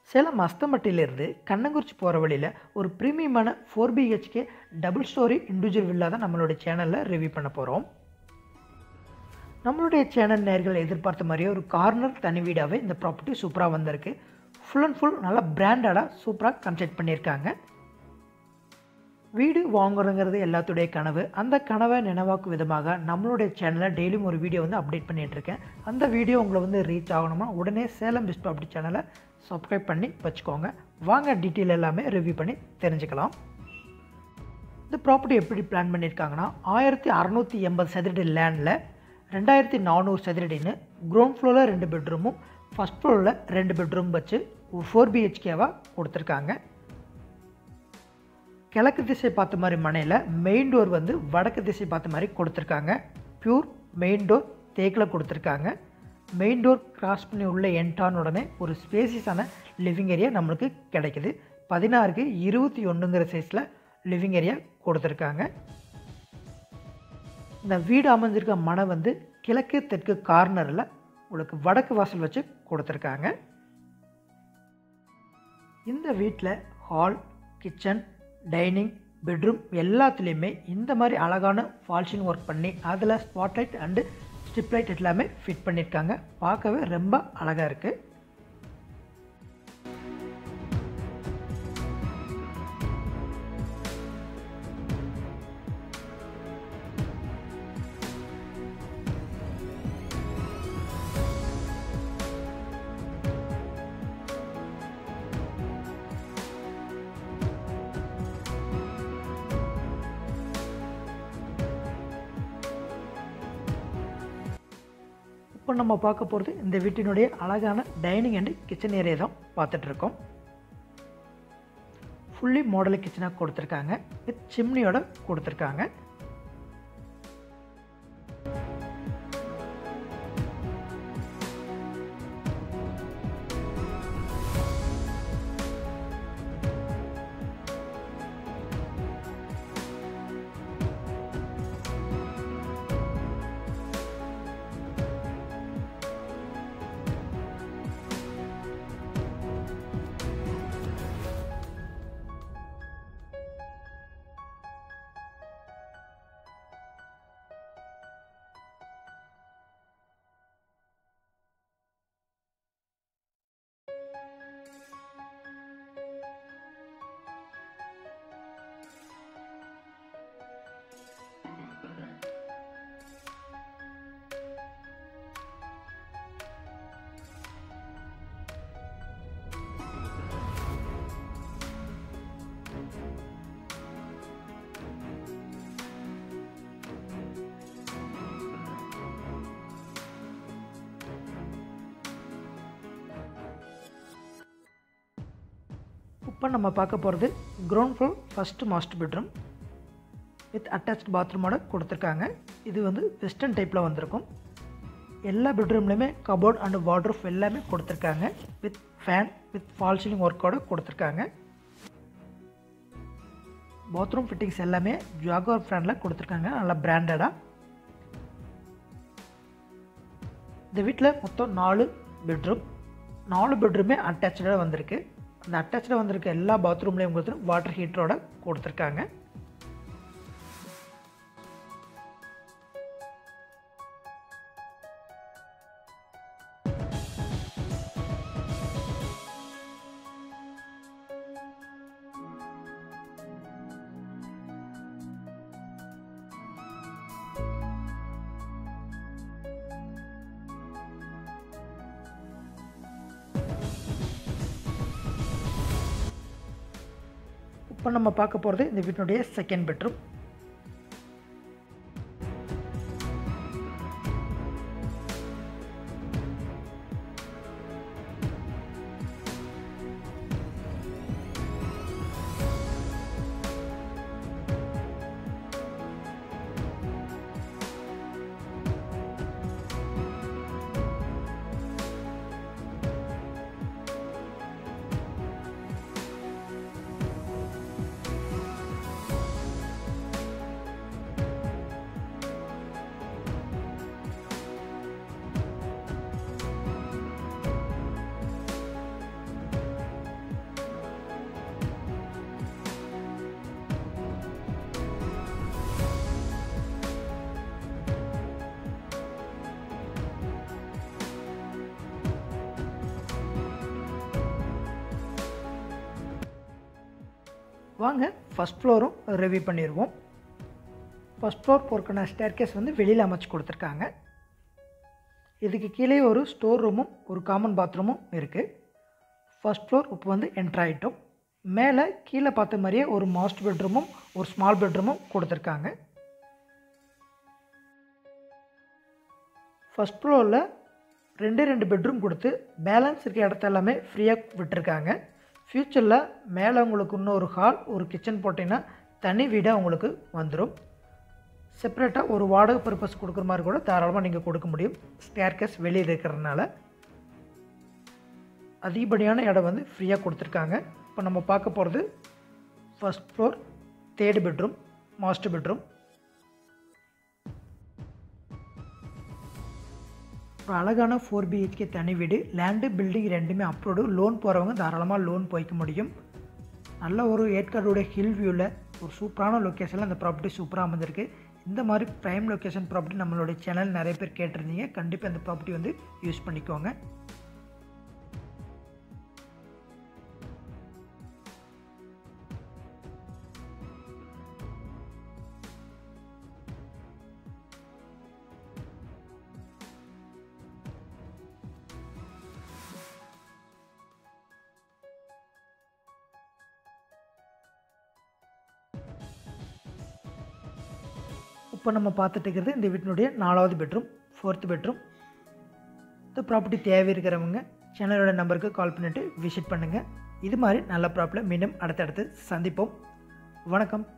சேலம் அஸ்தம்பட்டியிலிருந்து கண்ணங்குறிச்சி போகிற வழியில் ஒரு ப்ரீமியமான four BHK double storey individual villa தான் நம்மளுடைய சேனலில் ரிவ்யூ பண்ண போகிறோம் நம்மளுடைய சேனல் நேர்கள் எதிர்பார்த்த மாதிரியே ஒரு கார்னர் தனி வீடாகவே இந்த ப்ராப்பர்ட்டி சூப்பராக வந்திருக்கு ஃபுல் அண்ட் ஃபுல் நல்லா பிராண்டடாக சூப்பராக கன்ஸ்ட்ரக்ட் பண்ணியிருக்காங்க வீடு வாங்குறதுங்கிறது எல்லாத்துடைய கனவு அந்த கனவை நினைவாக்கும் விதமாக நம்மளுடைய சேனலில் டெய்லியும் ஒரு வீடியோ வந்து அப்டேட் பண்ணிகிட்ருக்கேன் அந்த வீடியோ உங்களை வந்து ரீச் ஆகணுமா உடனே சேலம் பெஸ்ட் ப்ராப்பர்ட்டி சேனலை சப்ஸ்கிரைப் பண்ணி வச்சுக்கோங்க வாங்க டீட்டெயில் எல்லாமே ரிவ்யூ பண்ணி தெரிஞ்சுக்கலாம் இந்த ப்ராப்பர்ட்டி எப்படி பிளான் பண்ணியிருக்காங்கன்னா ஆயிரத்தி அறநூற்றி எண்பது சதுரடி லேண்டில் ரெண்டாயிரத்தி நானூறு சதுரடின்னு க்ரௌண்ட் ஃப்ளோரில் ரெண்டு பெட்ரூமும் ஃபஸ்ட் ஃப்ளோரில் ரெண்டு பெட்ரூம் வச்சு ஃபோர் பிஹெச்கேவாக கொடுத்துருக்காங்க கிழக்கு திசை பார்த்த மாதிரி மனையில் மெயின் டோர் வந்து வடக்கு திசை பார்த்த மாதிரி கொடுத்துருக்காங்க ப்யூர் மெயின் டோர் தேக்கில் கொடுத்துருக்காங்க மெயின் டோர் கிராஸ் பண்ணி உள்ள என்டான உடனே ஒரு ஸ்பேசியஸான லிவிங் ஏரியா நம்மளுக்கு கிடைக்குது பதினாறுக்கு இருபத்தி ஒன்றுங்கிற சைஸில் லிவிங் ஏரியா கொடுத்துருக்காங்க இந்த வீடு அமைஞ்சிருக்க மனை வந்து கிழக்கு தெற்கு கார்னரில் உங்களுக்கு வடக்கு வாசல் வச்சு கொடுத்துருக்காங்க இந்த வீட்டில் ஹால் கிச்சன் டைனிங் பெட்ரூம் எல்லாத்துலேயுமே இந்த மாதிரி அழகான ஃபால்ஷிங் ஒர்க் பண்ணி அதில் ஸ்பாட்லைட் அண்டு ஸ்ட்ரிப் லைட் எல்லாமே ஃபிட் பண்ணியிருக்காங்க பார்க்கவே ரொம்ப அழகாக இருக்குது இப்போ நம்ம பார்க்க போகிறது இந்த வீட்டினுடைய அழகான டைனிங் அண்டு கிச்சன் ஏரியா தான் பார்த்துட்ருக்கோம் ஃபுல்லி மாடல் கிச்சனாக கொடுத்துருக்காங்க வித் சிம்னியோட கொடுத்துருக்காங்க இப்போ நம்ம பார்க்க போகிறது ground floor first master bedroom with attached பாத்ரூமோட கொடுத்துருக்காங்க இது வந்து வெஸ்டர்ன் டைப்பில் வந்திருக்கும் எல்லா பெட்ரூம்லேயுமே கபோர்ட் அண்ட் வார்ட்ரூஃப் எல்லாமே கொடுத்துருக்காங்க with fan with fall ceiling ஒர்க்கோட கொடுத்துருக்காங்க பாத்ரூம் ஃபிட்டிங்ஸ் எல்லாமே ஜாகோர் ஃப்ராண்டில் கொடுத்துருக்காங்க நல்லா பிராண்டடாக இந்த வீட்டில் மொத்தம் நாலு பெட்ரூம் நாலு பெட்ரூமே அட்டாச்சாக வந்திருக்கு அந்த அட்டாச்சில் வந்திருக்க எல்லா பாத்ரூம்லேயும் உங்களுக்கு வாட்டர் ஹீட்டரோட கொடுத்துருக்காங்க இப்போ நம்ம பார்க்க போகிறது இந்த வீட்டினுடைய செகண்ட் பெட்ரூம் வாங்க ஃபஸ்ட் ஃப்ளோரும் ரிவ்யூ பண்ணிடுவோம் ஃபஸ்ட் ஃப்ளோர் போர்க்கான ஸ்டேர்கேஸ் வந்து வெளியில் அமைச்சு கொடுத்துருக்காங்க இதுக்கு கீழே ஒரு ஸ்டோர் ரூமும் ஒரு காமன் பாத்ரூமும் இருக்குது ஃபஸ்ட் ஃப்ளோர் இப்போ வந்து என்ட்ரு ஆகிட்டோம் மேலே கீழே பார்த்த மாதிரியே ஒரு மாஸ்டர் பெட்ரூமும் ஒரு ஸ்மால் பெட்ரூமும் கொடுத்துருக்காங்க ஃபஸ்ட் ஃப்ளோரில் ரெண்டு ரெண்டு பெட்ரூம் கொடுத்து பேலன்ஸ் இருக்க இடத்த எல்லாமே ஃப்ரீயாக விட்டுருக்காங்க ஃப்யூச்சரில் மேலே உங்களுக்கு இன்னொரு ஹால் ஒரு கிச்சன் போட்டிங்கன்னா தனி வீடாக உங்களுக்கு வந்துடும் செப்பரேட்டாக ஒரு வாடகை பர்பஸ் கொடுக்குற மாதிரி கூட தாராளமாக நீங்கள் கொடுக்க முடியும் ஸ்டேர்கேஸ் வெளியில் இருக்கிறதுனால அதிகப்படியான இடம் வந்து ஃப்ரீயாக கொடுத்துருக்காங்க இப்போ நம்ம பார்க்க போகிறது first floor third bedroom master bedroom ஒரு அழகான ஃபோர் பிஹெச்கே தனி வீடு லேண்டு பில்டிங் ரெண்டுமே அப்ரூவ்டு லோன் போகிறவங்க தாராளமாக லோன் போய்க்க முடியும் நல்ல ஒரு ஏற்காடோட ஹில் வியூவில் ஒரு சூப்பரான லொக்கேஷனில் அந்த ப்ராப்பர்ட்டி சூப்பராக அமைஞ்சிருக்கு இந்த மாதிரி ப்ரைம் லொக்கேஷன் ப்ராப்பர்ட்டி நம்மளுடைய சேனல் நிறைய பேர் கேட்டிருந்தீங்க கண்டிப்பாக இந்த ப்ராப்பர்ட்டி வந்து யூஸ் பண்ணிக்கோங்க இப்போ நம்ம பார்த்துட்டு இருக்கிறது இந்த வீட்டினுடைய நாலாவது பெட்ரூம் ஃபோர்த்து பெட்ரூம் இந்த ப்ராப்பர்ட்டி தேவை இருக்கிறவங்க சேனலோட நம்பருக்கு கால் பண்ணிவிட்டு விசிட் பண்ணுங்கள் இது மாதிரி நல்ல ப்ராப்பர்ட்டியில் மீண்டும் அடுத்தடுத்து சந்திப்போம் வணக்கம்